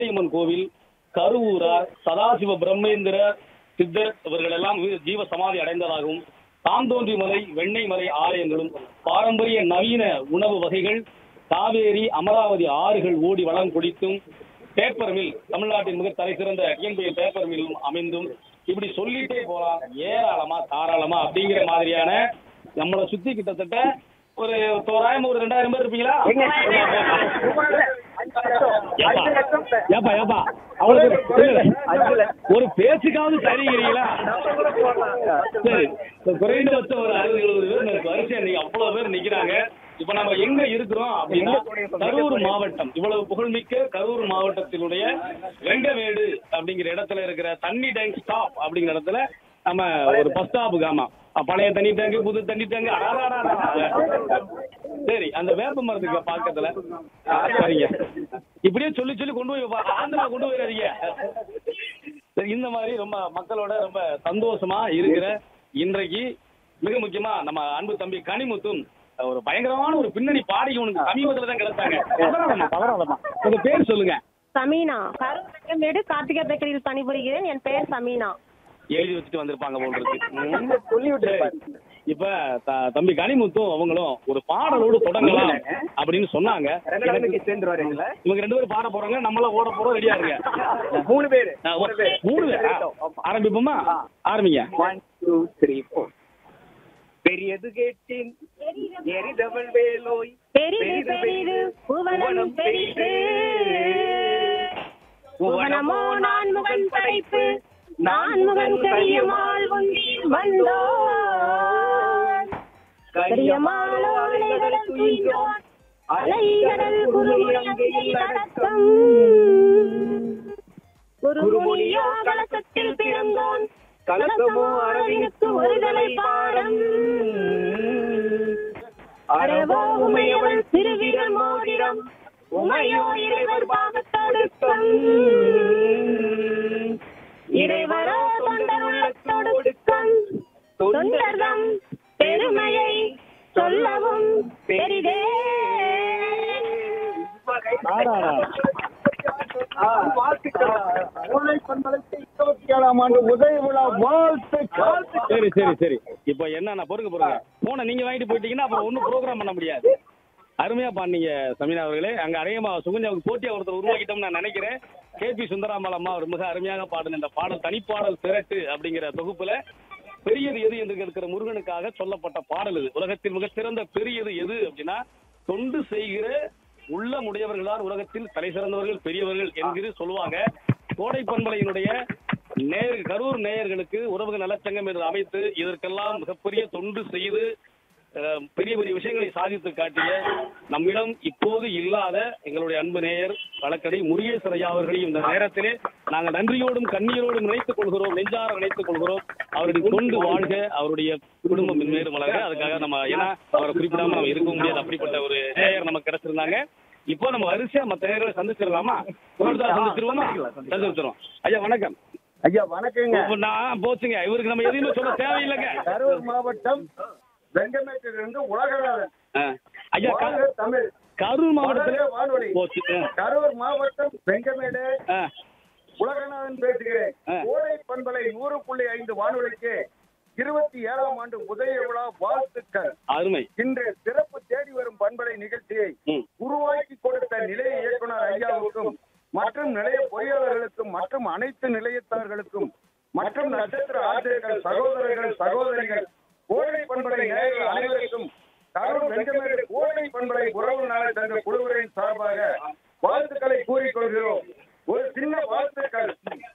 அம்மன் கோவில் கருவூரார் சதாசிவ பிரம்மேந்திர சித்தர் இவர்கள் எல்லாம் வீ- ஜீவ சமாதி அடைந்ததாகவும் தாந்தோன்றி மலை வெண்ணெய் மலை ஆலயங்களும் பாரம்பரிய நவீன உணவு வகைகள் காவேரி அமராவதி ஆறுகள் ஓடி வளம் குடித்தும் பேப்பர் மில் தமிழ்நாட்டின் மிக தலை சிறந்த டிஎன்பி பேப்பர் மில்லும் அமைந்தும் இப்படி சொல்லிட்டே போலாம் ஏராளமா தாராளமா அப்படிங்கிற மாதிரியான நம்மளை சுத்தி கிட்டத்தட்ட ஒரு தோராயம் ஒரு ரெண்டாயிரம் பேர் இருப்பீங்களா ஏப்பா ஏப்பா ஏப்பா அவ்வளவு இல்ல, இல்ல. ஒரு பேச்சுக்காவது சரிங்கிறீங்களா சரி இப்ப குறைந்தபட்சம் ஒரு அறுபது எழுபது பேர் இருக்கு வரிசையா நீங்க அவ்வளவு பேர் நிக்கிறாங்க இப்ப நம்ம எங்க இருக்கிறோம் அப்படின்னா கரூர் மாவட்டம் இவ்வளவு புகழ்மிக்க கரூர் மாவட்டத்தினுடைய வெங்கமேடு அப்படிங்கிற இடத்துல இருக்கிற தண்ணி டேங்க் ஸ்டாப் அப்படிங்கிற இடத்துல நம்ம ஒரு பஸ் ஸ்டாப்புக்கு ஆமா அஹ் பழைய தண்ணி டேங்கு புது தண்ணி டேங்கு அடாடாடாடா. சரி அந்த வேப்ப மரத்துக்கு பக்கத்துல ஆ, சரிங்க இப்படியே சொல்லி சொல்லி கொண்டு போய் வா- ஆந்திரா கொண்டு போயிடாதீங்க சரி, இந்த மாதிரி ரொம்ப மக்களோட ரொம்ப சந்தோஷமா இருக்கிற இன்றைக்கு மிக முக்கியமா நம்ம அன்பு தம்பி கனிமுத்தும் ஒரு பயங்கரமான ஒரு பின்னணி பாடி உனக்கு சமீபத்துல தான் கிடைச்சாங்க பதறாதம்மா, பதறாதம்மா. உங்க பேர் சொல்லுங்க சமீனா கருவேடு கார்த்திகா பேக்கரியில் பணிபுரிகிறேன் என் பெயர் சமீனா எழுதி வச்சுட்டு வந்திருப்பாங்க போல் இருக்கு சொல்லி விட்டு இப்ப த- தம்பி கனிமுத்தும் அவங்களும் ஒரு பாடலோடு தொடங்கலாம் அப்படின்னு சொன்னாங்க எனக்கு- சேர்ந்துருவாரு எங்களை இவங்க ரெண்டு பேரும் பாட போறாங்க நம்மளாம் ஓட போறோம் ரெடியா இருங்க மூணு பேரு ஆ, ஓ, மூணு பேரா? ஆரம்பிப்போமா ஆரம்பிங்க ஒன் டூ த்ரீ ஃபோர் பெரியது கேட்டேன் எரிதவள் வேலோய் பெரிது பெரிது புவனம் பெரிது புவனமோ நான் முகன் படைப்பு நான் முகன் கரியமால் ஒன்றில் வந்தோன் கரியமாலோ அலைகடல் துயின்றோன் அலைகடல் குருமொழி அங்கையில் அடக்கம் குருமொழியோ கலசத்தில் பிறந்தோன் கலசமோ அரவினுக்கு ஒருதலை பாரம் அறவோ உமையவள் திருவிரல் மோதிரம் உமையோ இறைவர் பாகத்தொடுக்கம் இறைவரோ தொண்டர் உள்ளத்தொடுக்கம் தொண்டர்தம் பெருமையை சொல்லவும் பெரிதே சரி சரி சரி இப்போ என்னன்னா பொறுங்க பொறுங்க போனை நீங்க வாங்கிட்டு போயிட்டீங்கன்னா அப்புறம் ஒன்றும் ப்ரோக்ராம் பண்ண முடியாது அருமையா பாடுனீங்க சமீனா அவர்களே அங்க அநேகமா சுகன்யாவுக்கு போட்டியா ஒருத்தர் உருவாக்கிட்டோம்னு நான் நினைக்கிறேன் கேபி சுந்தராமல் அம்மா ஒரு மிக அருமையாக பாடுன இந்த பாடல் தனிப்பாடல் திரட்டு அப்படிங்கிற தொகுப்புல பெரியது எது என்று இருக்கிற முருகனுக்காக சொல்லப்பட்ட பாடல் இது உலகத்தில் மிக சிறந்த பெரியது எது அப்படின்னா தொண்டு செய்கிற உள்ளமுடையவர்கள் தான் உலகத்தில் தலை சிறந்தவர்கள் பெரியவர்கள் என்கிற சொல்லுவாங்க கோடை பண்பலையினுடைய நேர் கரூர் நேயர்களுக்கு உறவுகள் நலச்சங்கம் என்று அமைத்து இதற்கெல்லாம் மிகப்பெரிய தொண்டு செய்து அஹ், பெரிய பெரிய விஷயங்களை சாதித்து காட்டிய நம்மிடம் இப்போது இல்லாத எங்களுடைய அன்பு நேயர் வழக்கடை முருகேசர் ஐயா அவர்களையும் இந்த நேரத்திலே நாங்கள் நன்றியோடும் கண்ணீரோடும் நினைத்துக் கொள்கிறோம் நெஞ்சார நினைத்துக் கொள்கிறோம் அவருடைய தொண்டு வாழ்க அவருடைய குடும்பம் மென்மேலும் வளர்க அதுக்காக நம்ம ஏன்னா அவரை குறிப்பிடாம நம்ம இருக்க முடியாது அப்படிப்பட்ட ஒரு நேயர் நமக்கு கிடைச்சிருந்தாங்க இப்போ நம்ம வரிசையா மற்ற நேயர்களை சந்திச்சிடலாமா ஒரு தடவை சந்திச்சிருவோமா சந்திச்சிருவோம் ஐயா வணக்கம் ஐயா வணக்கங்க இப்ப நான் போச்சுங்க இவருக்கு நம்ம எதையுமே சொல்ல தேவையில்லைங்க கரூர் மாவட்டம் வெங்கமேட்டிலிருந்து உலகநாதன் ஆ. ஐயா க- வாழ்க தமிழ் கரூர் மாவட்டத்துல வளர்க வானொலி போச்சு ஆ. கரூர் மாவட்டம் வெங்கமேடு ஆ. உலகநாதன் பேசுகிறேன் ஆ. கோடை பண்பலை நூறு புள்ளி ஐந்து வானொலிக்கு இருபத்தி ஏழாம் ஆண்டு உதய விழா வாழ்த்துக்கள் அருமை இன்று சிறப்பு தேடி வரும் பண்பலை நிகழ்ச்சியை ம். உருவாக்கி கொடுத்த நிலைய இயக்குனர் ஐயாவுக்கும் மற்றும் நிலைய பொறியாளர்களுக்கும் மற்றும் அனைத்து நிலையத்தார்களுக்கும் மற்றும் நட்சத்திர ஆசிரியர்கள் சகோதரர்கள் சகோதரிகள் கோடை பண்பலை நேயர்கள் அனைவருக்கும் கரூர் வெங்கமேடு கோடை பண்பலை உறவு நல சங்க குழுவினரின் சார்பாக வாழ்த்துக்களை கூறிக்கொள்கிறோம் ஒரு சின்ன வாழ்த்துக்கள்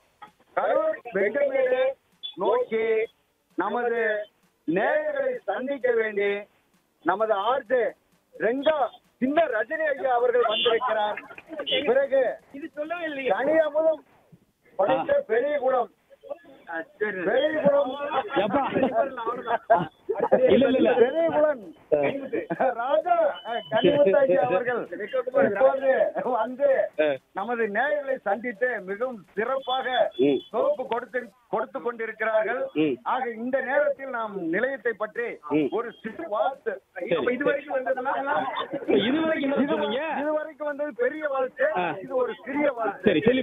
கரூர் வெங்கமேடு நோக்கி நமது நேயர்களை சந்திக்க வேண்டி நமது ஆர்ஜே ரெங்கா சின்ன ரஜினி ஐயா அவர்கள் வந்திருக்கிறார் பிறகு இது சொல்லவே இல்லை கனியமுதம் படைத்த பெரியகுளம் பெரியகுளம் எப்பா? இல்ல, இல்ல, இல்ல. பெரியகுளம் ராஜா அஹ், கனிமுத்து ஐயா அவர்கள் இப்போது வந்து ஆ. நமது நேயர்களை சந்தித்து மிகவும் சிறப்பாக ம். தொகுப்பு கொடுத்து கொடுத்து கொண்டிருக்கிறார்கள் ம். ஆக இந்த நேரத்தில் நாம் நிலையத்தை பற்றி ம். ஒரு சிறு வாழ்த்து சரி. இதுவரைக்கும் வந்ததுன்னா இதுவரைக்கும் என்ன சொன்னீங்க இதுவரைக்கும் வந்தது பெரிய வாழ்த்து ஆ. இது ஒரு சிறிய வாழ்த்து சரி சொல்லி